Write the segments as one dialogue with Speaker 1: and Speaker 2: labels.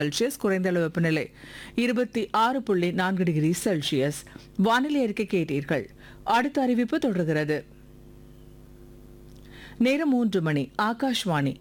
Speaker 1: Celsius குறைந்த அளவு வெப்பநிலை இருபத்தி ஆறு புள்ளி நான்கு டிகிரி செல்சியஸ் வானிலை அறிக்கை கேட்டீர்கள் அடுத்த அறிவிப்பு தொடர்கிறது நேரம் மூன்று மணி ஆகாஷ்வாணி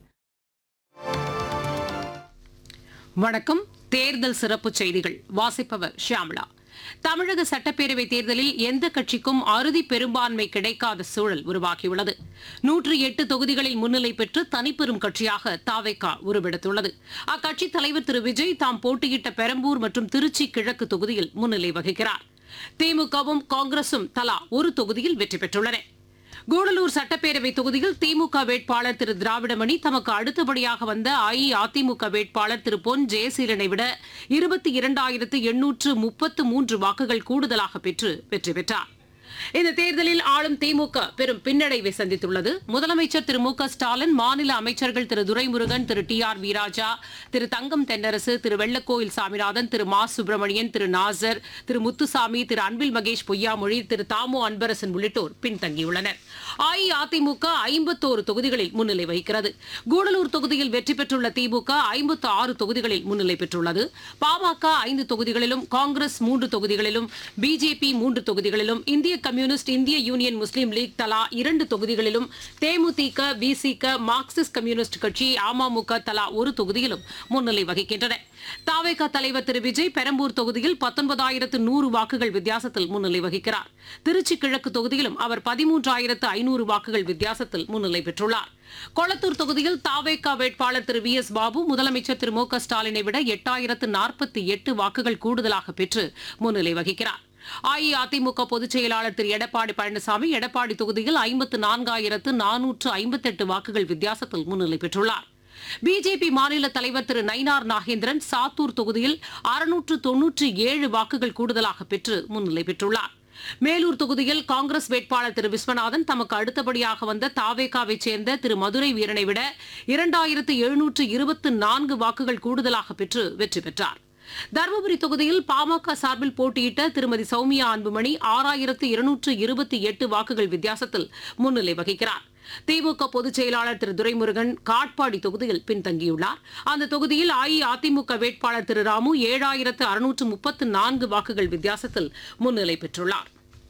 Speaker 2: வணக்கம் தேர்தல் சிறப்பு செய்திகள் வாசிப்பவர் ஷியாமளா தமிழக சட்டப்பேரவை தேர்தலில் எந்த கட்சிக்கும் அறுதி பெரும்பான்மை கிடைக்காத சூழல் உருவாகியுள்ளது நூற்று எட்டு தொகுதிகளில் முன்னிலை பெற்று தனிப்பெரும் கட்சியாக தாவேகா உருவெடுத்துள்ளது அக்கட்சித் தலைவர் திரு விஜய் தாம் போட்டியிட்ட பெரம்பூர் மற்றும் திருச்சி கிழக்கு தொகுதியில் முன்னிலை வகிக்கிறார் திமுகவும் காங்கிரசும் தலா ஒரு தொகுதியில் வெற்றி பெற்றுள்ளன கூடலூர் சட்டப்பேரவை தொகுதியில் திமுக வேட்பாளர் திரு திராவிடமணி தமக்கு அடுத்தபடியாக வந்த அஇஅதிமுக வேட்பாளர் திரு பொன் ஜெயசீலனை விட இருபத்தி இரண்டாயிரத்து எண்ணூற்று முப்பத்து மூன்று வாக்குகள் கூடுதலாக பெற்று வெற்றி பெற்றார் இந்த தேர்தலில் ஆளும் திமுக பெரும் பின்னடைவை சந்தித்துள்ளது முதலமைச்சர் திரு மு க ஸ்டாலின் மாநில அமைச்சர்கள் திரு துரைமுருகன் திரு டி ஆர் வீராஜா திரு தங்கம் தென்னரசு திரு வெள்ளக்கோயில் சாமிநாதன் திரு மா சுப்பிரமணியன் திரு நாசர் திரு முத்துசாமி திரு அன்பில் மகேஷ் பொய்யாமொழி திரு தாமோ அன்பரசன் உள்ளிட்டோர் பின்தங்கியுள்ளனர் அஇஅதிமுக ஐம்பத்தோரு தொகுதிகளில் முன்னிலை வகிக்கிறது கூடலூர் தொகுதியில் வெற்றி பெற்றுள்ள திமுக ஐம்பத்து ஆறு தொகுதிகளில் முன்னிலை பெற்றுள்ளது பாமக ஐந்து தொகுதிகளிலும் காங்கிரஸ் மூன்று தொகுதிகளிலும் பிஜேபி மூன்று தொகுதிகளிலும் இந்திய கம்யூனிஸ்ட் இந்திய யூனியன் முஸ்லீம் லீக் தலா இரண்டு தொகுதிகளிலும் தேமுதிக விசிக மார்க்சிஸ்ட் கம்யூனிஸ்ட் கட்சி அமமுக தலா ஒரு தொகுதியிலும் முன்னிலை வகிக்கின்றன தாவேக தலைவர் திரு விஜய் பெரம்பூர் தொகுதியில் பத்தொன்பதாயிரத்து நூறு வாக்குகள் வித்தியாசத்தில் முன்னிலை வகிக்கிறார் திருச்சி கிழக்கு தொகுதியிலும் அவர் பதிமூன்றாயிரத்து ஐநூறு வாக்குகள் வித்தியாசத்தில் முன்னிலை பெற்றுள்ளார் கொளத்தூர் தொகுதியில் தாவேகா வேட்பாளர் திரு வி எஸ் பாபு முதலமைச்சர் திரு மு க ஸ்டாலினை விட எட்டாயிரத்து நாற்பத்தி எட்டு வாக்குகள் கூடுதலாக பெற்று முன்னிலை வகிக்கிறார் அஇஅதிமுக பொதுச் செயலாளர் திரு எடப்பாடி பழனிசாமி எடப்பாடி தொகுதியில் ஐம்பத்து நான்காயிரத்து நானூற்று ஐம்பத்தெட்டு வாக்குகள் வித்தியாசத்தில் முன்னிலை பெற்றுள்ளார் பிஜேபி மாநில தலைவர் திரு நயினார் நாகேந்திரன் சாத்தூர் தொகுதியில் அறுநூற்று தொன்னூற்றி ஏழு வாக்குகள் கூடுதலாக பெற்று முன்னிலை பெற்றுள்ளார் மேலூர் தொகுதியில் காங்கிரஸ் வேட்பாளர் திரு விஸ்வநாதன் தமக்கு அடுத்தபடியாக வந்த தாவேகாவை சேர்ந்த திரு மதுரை வீரனை விட இரண்டாயிரத்து எழுநூற்று இருபத்து நான்கு வாக்குகள் கூடுதலாக பெற்று வெற்றி பெற்றார் தருமபுரி தொகுதியில் பாமக சார்பில் போட்டியிட்ட திருமதி சௌமியா அன்புமணி ஆறாயிரத்து இருநூற்று இருபத்தி எட்டு வாக்குகள் வித்தியாசத்தில் முன்னிலை வகிக்கிறார் திமுக பொதுச் செயலாளர் திரு துரைமுருகன் காட்பாடி தொகுதியில் பின்தங்கியுள்ளார் அந்த தொகுதியில் அஇஅதிமுக வேட்பாளர் திரு ராமு ஏழாயிரத்து அறுநூற்று முப்பத்து நான்கு வாக்குகள் வித்தியாசத்தில் முன்னிலை பெற்றுள்ளார்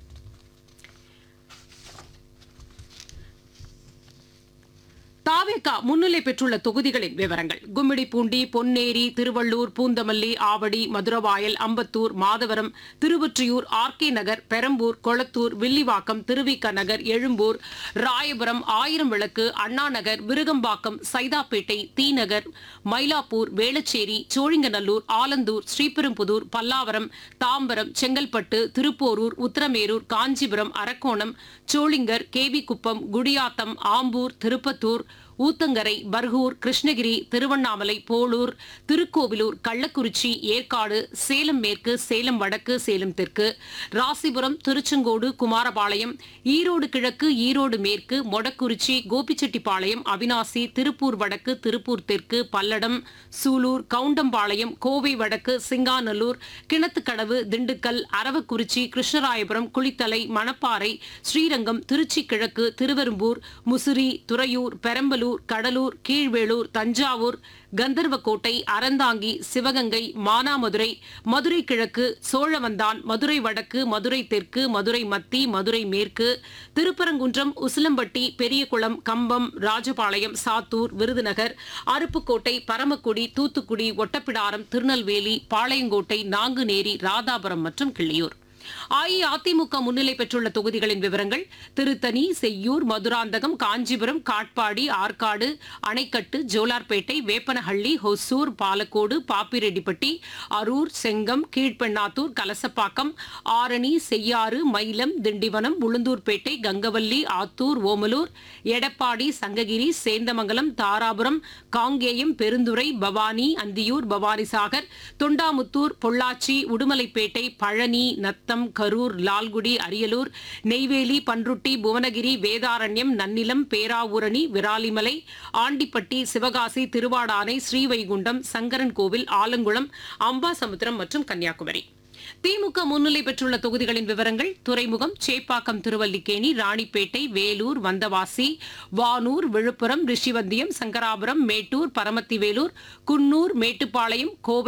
Speaker 2: தாவேகா முன்னிலை பெற்றுள்ள தொகுதிகளின் விவரங்கள் கும்மிடிப்பூண்டி பொன்னேரி திருவள்ளூர் பூந்தமல்லி ஆவடி மதுரவாயல் அம்பத்தூர் மாதவரம் திருவொற்றியூர் ஆர்கே நகர் பெரம்பூர் கொளத்தூர் வில்லிவாக்கம் திருவிக நகர் எழும்பூர் ராயபுரம் ஆயிரம் விளக்கு அண்ணா நகர் விருகம்பாக்கம் சைதாப்பேட்டை தீநகர் மயிலாப்பூர் வேளச்சேரி சோழிங்கநல்லூர் ஆலந்தூர் ஸ்ரீபெரும்புதூர் பல்லாவரம் தாம்பரம் செங்கல்பட்டு திருப்போரூர் உத்தரமேரூர் காஞ்சிபுரம் அரக்கோணம் சோளிங்கர் கேவிக்குப்பம் குடியாத்தம் ஆம்பூர் திருப்பத்தூர் ஊத்தங்கரை பர்கூர் கிருஷ்ணகிரி திருவண்ணாமலை போளூர் திருக்கோவிலூர் கள்ளக்குறிச்சி ஏற்காடு சேலம் மேற்கு சேலம் வடக்கு சேலம் தெற்கு ராசிபுரம் திருச்செங்கோடு குமாரபாளையம் ஈரோடு கிழக்கு ஈரோடு மேற்கு மொடக்குறிச்சி கோபிச்செட்டிப்பாளையம் அவினாசி திருப்பூர் வடக்கு திருப்பூர் தெற்கு பல்லடம் சூலூர் கவுண்டம்பாளையம் கோவை வடக்கு சிங்காநல்லூர் கிணத்துக்கடவு திண்டுக்கல் அரவக்குறிச்சி கிருஷ்ணராயபுரம் குளித்தலை மணப்பாறை ஸ்ரீரங்கம் திருச்சி கிழக்கு திருவெரும்பூர் முசிறி துறையூர் பெரம்பலூர் கடலூர் கீழ்வேளூர் தஞ்சாவூர் கந்தர்வக்கோட்டை அறந்தாங்கி சிவகங்கை மானாமதுரை மதுரை கிழக்கு சோழவந்தான் மதுரை வடக்கு மதுரை தெற்கு மதுரை மத்தி மதுரை மேற்கு திருப்பரங்குன்றம் உசிலம்பட்டி பெரியகுளம் கம்பம் ராஜபாளையம் சாத்தூர் விருதுநகர் அருப்புக்கோட்டை பரமக்குடி தூத்துக்குடி ஒட்டப்பிடாரம் திருநெல்வேலி பாளையங்கோட்டை நாங்குநேரி ராதாபுரம் மற்றும் கிள்ளியூர் அஇஅதிமுக முன்னிலை பெற்றுள்ள தொகுதிகளின் விவரங்கள் திருத்தணி செய்யூர் மதுராந்தகம் காஞ்சிபுரம் காட்பாடி ஆற்காடு அணைக்கட்டு ஜோலார்பேட்டை வேப்பனஹள்ளி ஹொசூர் பாலக்கோடு பாப்பிரெட்டிப்பட்டி அரூர் செங்கம் கீழ்பெண்ணாத்தூர் கலசப்பாக்கம் ஆரணி செய்யாறு மயிலம் திண்டிவனம் உளுந்தூர்பேட்டை கங்கவல்லி ஆத்தூர் ஓமலூர் எடப்பாடி சங்ககிரி சேந்தமங்கலம் தாராபுரம் காங்கேயம் பெருந்துறை பவானி அந்தியூர் பவானிசாகர் தொண்டாமுத்தூர் பொள்ளாச்சி உடுமலைப்பேட்டை பழனி நத்தம் கரூர் லால்குடி அரியலூர் நெய்வேலி பன்ருட்டி புவனகிரி வேதாரண்யம் நன்னிலம் பேராவூரணி விராலிமலை ஆண்டிப்பட்டி சிவகாசி திருவாடானை ஸ்ரீவைகுண்டம் சங்கரன் கோவில் ஆலங்குளம் அம்பாசமுத்திரம் மற்றும் கன்னியாகுமரி திமுக முன்னிலை பெற்றுள்ள தொகுதிகளின் விவரங்கள் துறைமுகம் சேப்பாக்கம் திருவல்லிக்கேணி ராணிப்பேட்டை வேலூர் வந்தவாசி வானூர் விழுப்புரம் ரிஷிவந்தியம் சங்கராபுரம் மேட்டூர் பரமத்திவேலூர் குன்னூர் மேட்டுப்பாளையம் கோவை